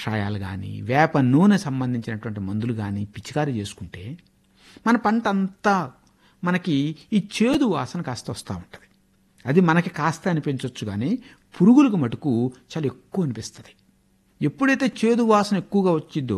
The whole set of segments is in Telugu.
కషాయాలు కానీ వేప నూనె సంబంధించినటువంటి మందులు కానీ పిచికారీ చేసుకుంటే మన పంట అంతా మనకి ఈ చేదు వాసన కాస్త వస్తూ ఉంటుంది అది మనకి కాస్త అనిపించవచ్చు కానీ పురుగులకు మటుకు చాలా ఎక్కువ అనిపిస్తుంది ఎప్పుడైతే చేదు వాసన ఎక్కువగా వచ్చిందో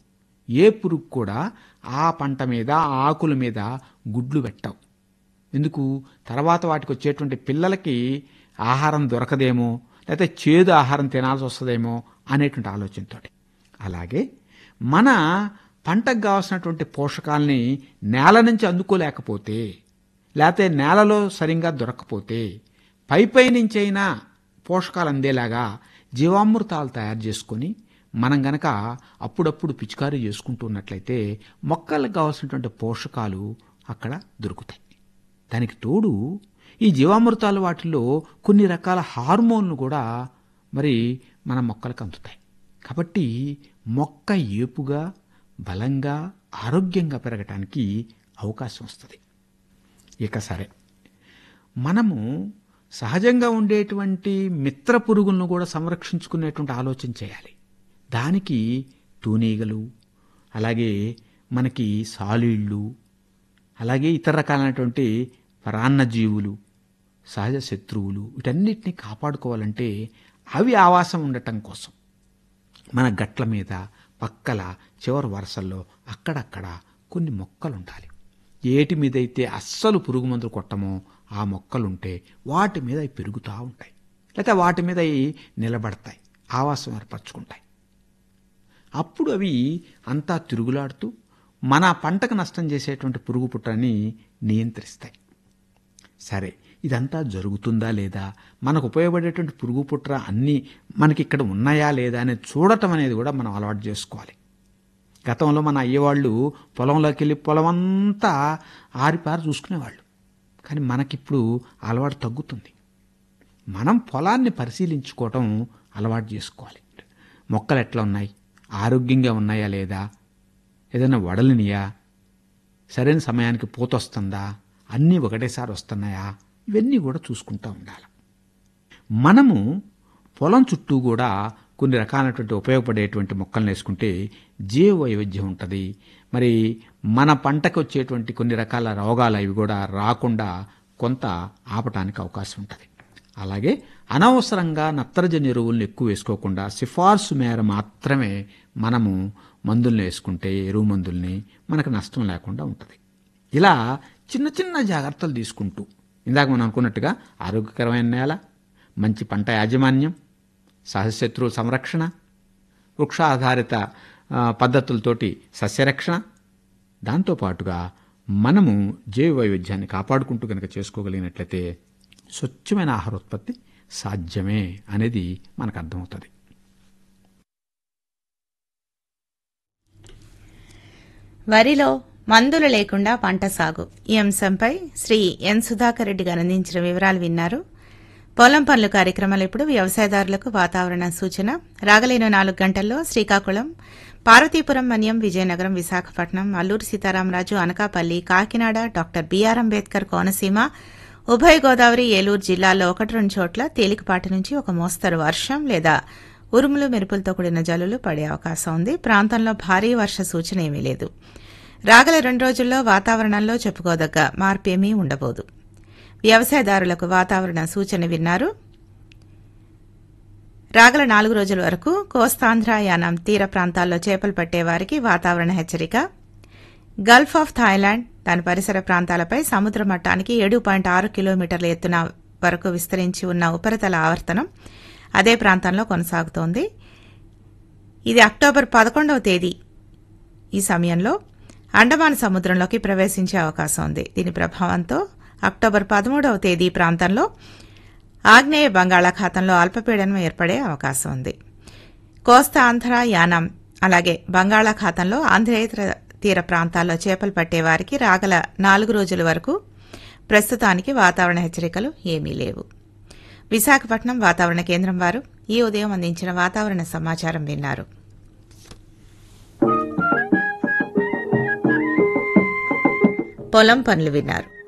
ఏ పురుగు కూడా ఆ పంట మీద ఆ ఆకుల మీద గుడ్లు పెట్టవు ఎందుకు తర్వాత వాటికి వచ్చేటువంటి పిల్లలకి ఆహారం దొరకదేమో లేకపోతే చేదు ఆహారం తినాల్సి వస్తుందేమో అనేటువంటి ఆలోచనతో అలాగే మన పంటకు కావాల్సినటువంటి పోషకాలని నేల నుంచి అందుకోలేకపోతే లేకపోతే నేలలో సరిగ్గా దొరకకపోతే పై పై నుంచైనా పోషకాలు అందేలాగా జీవామృతాలు తయారు చేసుకొని మనం గనక అప్పుడప్పుడు పిచికారీ చేసుకుంటూ ఉన్నట్లయితే మొక్కలకు కావాల్సినటువంటి పోషకాలు అక్కడ దొరుకుతాయి దానికి తోడు ఈ జీవామృతాలు వాటిల్లో కొన్ని రకాల హార్మోన్లు కూడా మరి మన మొక్కలకు అందుతాయి కాబట్టి మొక్క ఏపుగా బలంగా ఆరోగ్యంగా పెరగటానికి అవకాశం వస్తుంది ఇక సరే మనము సహజంగా ఉండేటువంటి మిత్ర పురుగులను కూడా సంరక్షించుకునేటువంటి ఆలోచన చేయాలి దానికి తూనీగలు అలాగే మనకి సాలీళ్ళు అలాగే ఇతర రకాలైనటువంటి పరాన్నజీవులు సహజ శత్రువులు వీటన్నిటిని కాపాడుకోవాలంటే అవి ఆవాసం ఉండటం కోసం మన గట్ల మీద పక్కల చివరి వరుసల్లో అక్కడక్కడ కొన్ని మొక్కలు ఉండాలి ఏటి మీద అయితే అస్సలు పురుగు మందులు కొట్టమో ఆ మొక్కలుంటే వాటి మీద అవి పెరుగుతూ ఉంటాయి లేకపోతే వాటి మీద అవి నిలబడతాయి ఆవాసం ఏర్పరచుకుంటాయి అప్పుడు అవి అంతా తిరుగులాడుతూ మన పంటకు నష్టం చేసేటువంటి పురుగు పుట్టని నియంత్రిస్తాయి సరే ఇదంతా జరుగుతుందా లేదా మనకు ఉపయోగపడేటువంటి పురుగు పుట్ర అన్నీ మనకి ఇక్కడ ఉన్నాయా లేదా అనేది చూడటం అనేది కూడా మనం అలవాటు చేసుకోవాలి గతంలో మన అయ్యేవాళ్ళు పొలంలోకి వెళ్ళి పొలం అంతా ఆరిపారి చూసుకునేవాళ్ళు కానీ మనకిప్పుడు అలవాటు తగ్గుతుంది మనం పొలాన్ని పరిశీలించుకోవటం అలవాటు చేసుకోవాలి మొక్కలు ఎట్లా ఉన్నాయి ఆరోగ్యంగా ఉన్నాయా లేదా ఏదైనా వడలినియా సరైన సమయానికి పూతొస్తుందా అన్నీ ఒకటేసారి వస్తున్నాయా ఇవన్నీ కూడా చూసుకుంటూ ఉండాలి మనము పొలం చుట్టూ కూడా కొన్ని రకాలైనటువంటి ఉపయోగపడేటువంటి మొక్కలను వేసుకుంటే జీవ వైవిధ్యం ఉంటుంది మరి మన పంటకు వచ్చేటువంటి కొన్ని రకాల రోగాలు అవి కూడా రాకుండా కొంత ఆపటానికి అవకాశం ఉంటుంది అలాగే అనవసరంగా నత్రజని ఎరువులను ఎక్కువ వేసుకోకుండా సిఫార్సు మేర మాత్రమే మనము మందుల్ని వేసుకుంటే ఎరువు మందుల్ని మనకు నష్టం లేకుండా ఉంటుంది ఇలా చిన్న చిన్న జాగ్రత్తలు తీసుకుంటూ ఇందాక మనం అనుకున్నట్టుగా ఆరోగ్యకరమైన నేల మంచి పంట యాజమాన్యం సహశత్రువుల సంరక్షణ వృక్ష ఆధారిత ఆ, పద్ధతులతోటి సస్యరక్షణ దాంతోపాటుగా మనము జైవ వైవిధ్యాన్ని కాపాడుకుంటూ కనుక చేసుకోగలిగినట్లయితే స్వచ్ఛమైన ఆహారోత్పత్తి సాధ్యమే అనేది మనకు అర్థమవుతుంది వరిలో మందులు లేకుండా పంట సాగు ఈ అంశంపై శ్రీ ఎన్ సుధాకర్ రెడ్డి గారు అందించిన వివరాలు విన్నారు పొలం పనులు కార్యక్రమాలు ఇప్పుడు వ్యవసాయదారులకు వాతావరణ సూచన రాగలేను నాలుగు గంటల్లో శ్రీకాకుళం పార్వతీపురం మన్యం విజయనగరం విశాఖపట్నం అల్లూరు సీతారామరాజు అనకాపల్లి కాకినాడ డాక్టర్ బీఆర్ అంబేద్కర్ కోనసీమ ఉభయ గోదావరి ఏలూరు జిల్లాల్లో ఒకటి రెండు చోట్ల తేలికపాటి నుంచి ఒక మోస్తరు వర్షం లేదా ఉరుములు మెరుపులతో కూడిన జల్లులు పడే అవకాశం ఉంది ప్రాంతంలో భారీ వర్ష సూచన ఏమీ లేదు రాగల రెండు రోజుల్లో వాతావరణంలో చెప్పుకోదగ్గ మార్పేమీ ఉండబోదు వ్యవసాయదారులకు వాతావరణ సూచన విన్నారు రాగల నాలుగు రోజుల వరకు కోస్తాంధ్ర యానం తీర ప్రాంతాల్లో చేపలు పట్టే వారికి వాతావరణ హెచ్చరిక గల్ఫ్ ఆఫ్ థాయిలాండ్ దాని పరిసర ప్రాంతాలపై సముద్ర మట్టానికి ఏడు పాయింట్ ఆరు కిలోమీటర్ల ఎత్తున వరకు విస్తరించి ఉన్న ఉపరితల ఆవర్తనం అదే ప్రాంతంలో కొనసాగుతోంది ఇది అక్టోబర్ పదకొండవ తేదీ ఈ సమయంలో అండమాన్ సముద్రంలోకి ప్రవేశించే అవకాశం ఉంది దీని ప్రభావంతో అక్టోబర్ పదమూడవ తేదీ ప్రాంతంలో ఆగ్నేయ బంగాళాఖాతంలో అల్పపీడనం ఏర్పడే అవకాశం ఉంది కోస్తా ఆంధ్ర యానం అలాగే బంగాళాఖాతంలో ఆంధ్రేతర తీర ప్రాంతాల్లో చేపలు పట్టే వారికి రాగల నాలుగు రోజుల వరకు ప్రస్తుతానికి వాతావరణ హెచ్చరికలు ఏమీ లేవు విశాఖపట్నం వాతావరణ కేంద్రం వారు ఈ ఉదయం అందించిన వాతావరణ సమాచారం విన్నారు పొలం పనులు విన్నారు